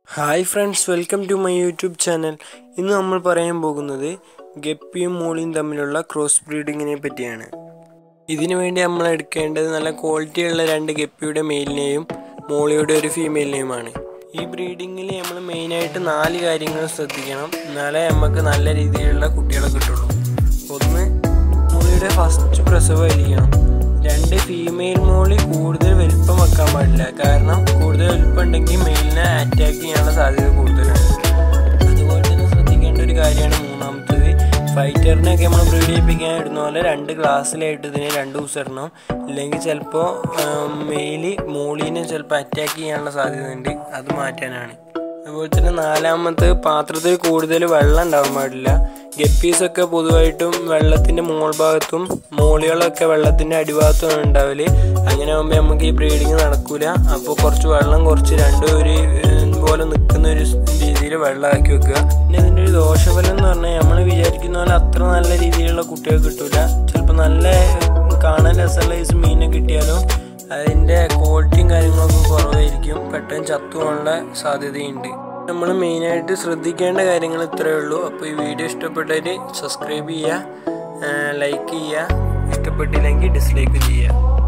hi friends welcome to my YouTube channel ഇന്ന് നമ്മൾ പറയാൻ പോകുന്നത് ഗപ്പിയും മൂളിയും തമ്മിലുള്ള ക്രോസ് ബ്രീഡിങ്ങിനെ പറ്റിയാണ് ഇതിനു വേണ്ടി നമ്മൾ എടുക്കേണ്ടത് നല്ല ക്വാളിറ്റിയുള്ള രണ്ട് ഗപ്പിയുടെ മെയിലിനെയും മോളിയുടെ ഒരു ഫീമെയിലിനെയുമാണ് ഈ ബ്രീഡിങ്ങിൽ നമ്മൾ മെയിനായിട്ട് നാല് കാര്യങ്ങൾ ശ്രദ്ധിക്കണം എന്നാലേ നമുക്ക് നല്ല രീതിയിലുള്ള കുട്ടികളെ കിട്ടുള്ളൂ ഒന്ന് മോളിയുടെ ഫസ്റ്റ് പ്രസവമായിരിക്കണം രണ്ട് ഫീമെയിൽ മോളി കൂടുതൽ വലിപ്പം വെക്കാൻ പാടില്ല കാരണം കൂടുതൽ വലിപ്പം ഉണ്ടെങ്കിൽ മെയിലിനെ അറ്റാക്ക് ചെയ്യാനുള്ള സാധ്യത കൂടുതലാണ് അതുപോലെ തന്നെ ശ്രദ്ധിക്കേണ്ട ഒരു കാര്യമാണ് മൂന്നാമത്തത് ഫൈറ്ററിനെയൊക്കെ നമ്മൾ ബ്രീഡ് ചെയ്യിപ്പിക്കാൻ ഇടുന്ന പോലെ രണ്ട് ഗ്ലാസ്സിലായിട്ട് ഇതിനെ രണ്ട് ദിവസം ഇടണം ഇല്ലെങ്കിൽ ചിലപ്പോൾ മെയില് മോളീനെ ചിലപ്പോൾ അറ്റാക്ക് ചെയ്യാനുള്ള സാധ്യത ഉണ്ട് അത് മാറ്റാനാണ് അതുപോലെ തന്നെ നാലാമത്തെ പാത്രത്തിൽ കൂടുതൽ വെള്ളം ഉണ്ടാവാൻ പാടില്ല ഗപ്പീസൊക്കെ പൊതുവായിട്ടും വെള്ളത്തിൻ്റെ മോൾ ഭാഗത്തും മോളികളൊക്കെ വെള്ളത്തിൻ്റെ അടിഭാഗത്തും ഉണ്ടാവല് അങ്ങനെ ആകുമ്പോൾ നമുക്ക് ഈ ബ്രീഡിങ് നടക്കൂല അപ്പോൾ കുറച്ച് വെള്ളം കുറച്ച് രണ്ടും ഒരു ഏഹ്, പോലെ നിൽക്കുന്ന ഒരു രീതിയിൽ വെള്ളമാക്കി വെക്കുക പിന്നെ ഇതിൻ്റെ ഒരു ദോഷഫലം എന്ന് പറഞ്ഞാൽ നമ്മൾ വിചാരിക്കുന്ന പോലെ അത്ര നല്ല രീതിയിലുള്ള കുട്ടികൾ കിട്ടൂല ചിലപ്പോൾ നല്ല കാണാൻ രസമുള്ള ഈ മീനെ കിട്ടിയാലും അതിൻ്റെ ക്വാളിറ്റിയും കാര്യങ്ങളൊക്കെ കുറവായിരിക്കും പെട്ടെന്ന് ചത്തുപോകാനുള്ള സാധ്യതയുണ്ട് നമ്മൾ മെയിനായിട്ട് ശ്രദ്ധിക്കേണ്ട കാര്യങ്ങൾ ഇത്രയേ ഉള്ളൂ അപ്പോൾ ഈ വീഡിയോ ഇഷ്ടപ്പെട്ടവർ സബ്സ്ക്രൈബ് ചെയ്യുക ലൈക്ക് ചെയ്യുക ഇഷ്ടപ്പെട്ടില്ലെങ്കിൽ ഡിസ്ലൈക്ക് ചെയ്യുക